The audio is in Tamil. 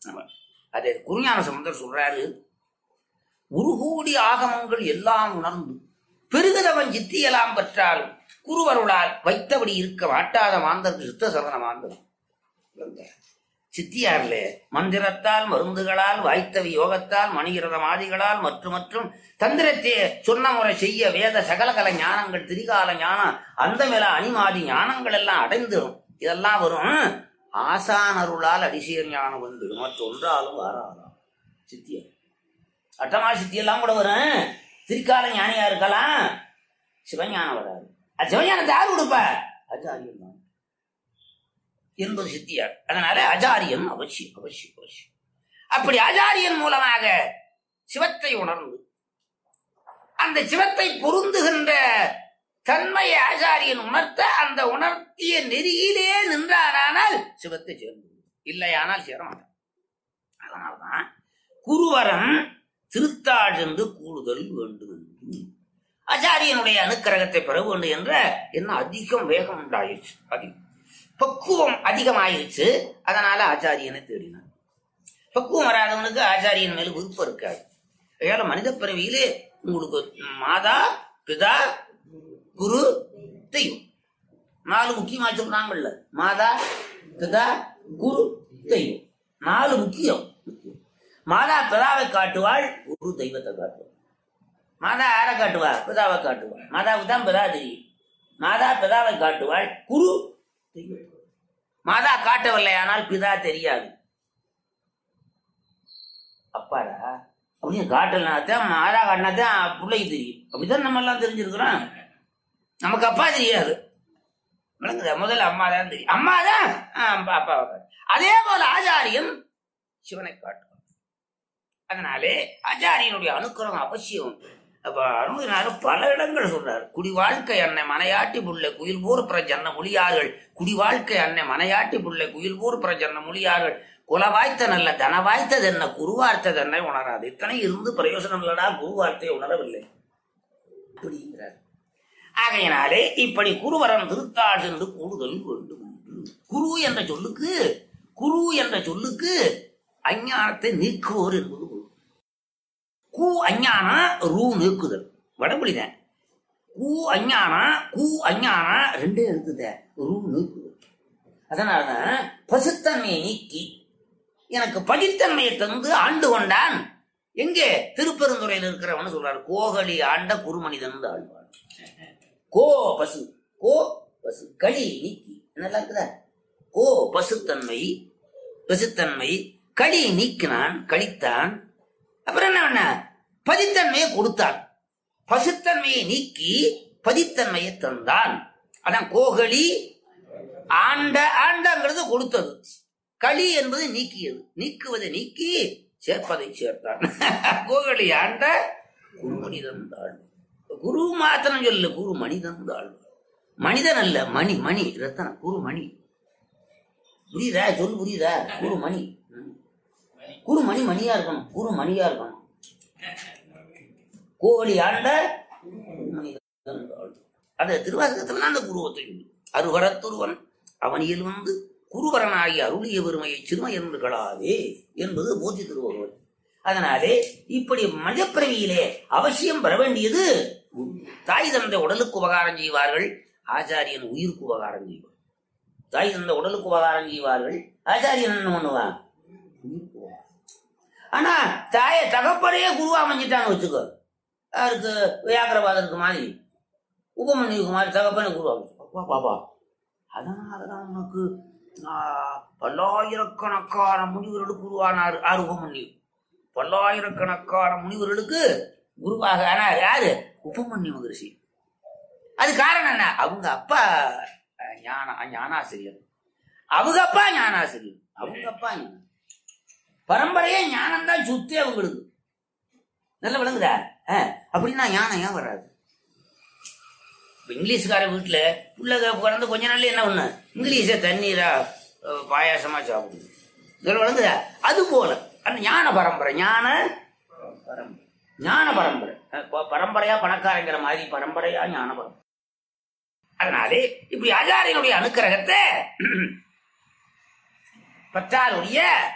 ஆமா. அது குருஞான சம்பந்தர் சொல்றாரு உருகூடி ஆகமங்கள் எல்லாம் உணர்ந்து பெருகுதவன் சித்தியெல்லாம் பெற்றாலும் குருவருளால் வைத்தபடி இருக்க மாட்டாத மாந்தருக்கு சித்த சரண மாந்தர் சித்தியார்ல மந்திரத்தால் மருந்துகளால் வாய்த்தவி யோகத்தால் மணிகிரத மாதிகளால் மற்றும் மற்றும் தந்திரத்தை சொன்ன முறை செய்ய வேத சகலகல ஞானங்கள் திரிகால ஞானம் அந்த மேல அணிமாதி ஞானங்கள் எல்லாம் அடைந்துடும் இதெல்லாம் வரும் ஆசானருளால் அடிசீர் ஞானம் வந்துடும் மற்றொன்றாலும் வாராதாம் சித்தியார் அட்டமா சித்தி எல்லாம் கூட வரும் திரிகால ஞானியா இருக்கலாம் சிவஞானம் வராது அது சிவஞானத்தை யார் கொடுப்ப ஆச்சாரியன் தான் என்பது சித்தியார் அதனால ஆச்சாரியன் அவசியம் அவசியம் அவசியம் அப்படி ஆச்சாரியன் மூலமாக சிவத்தை உணர்ந்து அந்த சிவத்தை பொருந்துகின்ற தன்மையை ஆச்சாரியன் உணர்த்த அந்த உணர்த்திய நெறியிலே நின்றானால் சிவத்தை சேர்ந்து இல்லையானால் சேர மாட்டான் அதனால்தான் குருவரம் திருத்தாள் என்று கூடுதல் வேண்டும் என்று ஆச்சாரியனுடைய அனுக்கிரகத்தை பெற வேண்டும் என்ற என்ன அதிகம் வேகம் உண்டாயிருச்சு அதிகம் பக்குவம் அதிகமாயிருச்சு அதனால ஆச்சாரியனை தேடினார் பக்குவம் வராதவனுக்கு ஆச்சாரியன் மேல விருப்பம் இருக்காது அதனால மனித பிறவியிலே உங்களுக்கு மாதா பிதா குரு தெய்வம் நாலு முக்கியமா சொல்றாங்கல்ல மாதா பிதா குரு தெய்வம் நாலு முக்கியம் மாதா பிதாவை காட்டுவாள் குரு தெய்வத்தை காட்டுவாள் மாதா யாரை காட்டுவா பிதாவை காட்டுவா மாதாவுக்கு தான் பிதா தெரியும் மாதா பிதாவை காட்டுவாள் குரு தெய்வத்தை மாதா காட்டவில்லையானால் பிதா தெரியாது அப்பாடா அப்படின்னு காட்டலனாத்தான் மாதா காட்டினாதான் பிள்ளைக்கு தெரியும் அப்படிதான் நம்ம எல்லாம் தெரிஞ்சிருக்கிறோம் நமக்கு அப்பா தெரியாது விளங்குதா முதல்ல அம்மா தான் தெரியும் அம்மா தான் அப்பாவை காட்டு அதே போல ஆச்சாரியன் சிவனை காட்டுவான் அதனாலே ஆச்சாரியனுடைய அனுக்கிரகம் அவசியம் அப்ப அருணகிரிநாதர் பல இடங்கள் சொல்றார் குடி வாழ்க்கை அன்னை மனையாட்டி புள்ள குயில் போர் பிரஜன்ன மொழியார்கள் குடி வாழ்க்கை அன்னை மனையாட்டி புள்ள குயில் போர் பிரஜன்ன மொழியார்கள் குல வாய்த்த நல்ல தன வாய்த்தது என்ன குருவார்த்தது என்ன உணராது இத்தனை இருந்து பிரயோசனம் இல்லடா குருவார்த்தையை உணரவில்லை அப்படிங்கிறார் ஆகையினாலே இப்படி குருவரம் திருத்தாள் என்று கூடுதல் வேண்டும் என்று. குரு என்ற சொல்லுக்கு குரு என்ற சொல்லுக்கு அஞ்ஞானத்தை நீக்குவோர் என்பது பொருள். கு அஞ்ஞானா ரூ நீக்குதல் வடமொழிதான் கூ அஞ்ஞானா கூ அஞ்ஞானா ரெண்டே எழுத்துத ரூ நீக்குதல் அதனாலதான் பசுத்தன்மையை நீக்கி எனக்கு படித்தன்மையை தந்து ஆண்டு கொண்டான் எங்கே திருப்பெருந்துறையில் இருக்கிறவன் சொல்றாரு கோகலி ஆண்ட குருமனிதன் ஆழ்வான் கோ பசு கோ பசு களி நீக்கி நல்லா இருக்குதா கோ பசுத்தன்மை பசுத்தன்மை களி நீக்கினான் கழித்தான் அப்புறம் என்ன பண்ண பதித்தன்மையை கொடுத்தான் பசுத்தன்மையை நீக்கி பதித்தன்மையை தந்தான் அதான் கோகலி ஆண்ட ஆண்டங்கிறது கொடுத்தது களி என்பது நீக்கியது நீக்குவதை நீக்கி சேர்ப்பதை சேர்த்தான் கோகலி ஆண்ட குரு மனிதன் தாழ்வு குரு மாத்திரம் சொல்லு குரு மனிதன் தாழ்வு மனிதன் அல்ல மணி மணி ரத்தனம் குரு மணி புரியுதா சொல்லு புரியுதா குரு மணி ம். குரு மணி மணியா இருக்கணும் குரு மணியா இருக்கணும் கோழி ஆண்ட மனிதன் தாழ்வு. அது திருவாசகத்துல அந்த குருவத்தை சொல்லு அருவரத்துருவன் அவனியில் வந்து குருவரனாகி அருளிய பெருமையை சிறுமை என்றுகளாவே என்பது போதி திருவள்ளுவர் அதனாலே இப்படி மனிதப்பிறவியிலே அவசியம் பெற வேண்டியது தாய் தந்தை உடலுக்கு உபகாரம் செய்வார்கள் ஆச்சாரியன் உயிருக்கு உபகாரம் செய்வார் தாய் தந்தை உடலுக்கு உபகாரம் செய்வார்கள் ஆச்சாரியன் என்ன பண்ணுவான் உயிருக்கு உபகாரம். ஆனா தாய தகப்பனையே குருவா அமைஞ்சிட்டான்னு வச்சுக்கோ யாருக்கு வியாகரவாதருக்கு மாதிரி உபமன்யுக்கு மாதிரி தகப்பனே குருவா அப்பா பாப்பா அதனாலதான் உனக்கு ஆஹ், பல்லாயிரக்கணக்கான முனிவர்களுக்கு உருவானார் ஆறு உபமன்யு பல்லாயிரக்கணக்கான முனிவர்களுக்கு குருவாக ஆனார் யாரு உபமன்யு மகரிஷி அது காரணம் என்ன அவங்க அப்பா அஹ், ஞான ஞானாசிரியர் அவங்க அப்பா ஞானாசிரியர் அவங்க அப்பா ஞான பரம்பரையே ஞானம் தான் சுத்தி அவங்களுக்கு நல்லா விளங்குதா அஹ், அப்படின்னா ஞானம் ஏன் வராது இப்ப இங்கிலீஷ்கார வீட்டுல புள்ள பிறந்து கொஞ்ச நாள்ல என்ன ஒண்ணு இங்கிலீஷை தண்ணீரா அஹ், பாயாசமா சாப்பிடுது இதெல்லாம் விளங்குதா அது போல அந்த ஞான பரம்பரை ஞான பரம்பரை ஞான பரம்பரை அஹ், ப- பரம்பரையா பணக்காரங்கிற மாதிரி பரம்பரையா ஞான பரம்பரை அதனாலே இப்படி ஆச்சாரியனுடைய அனுக்கிரகத்தை பற்றாருடைய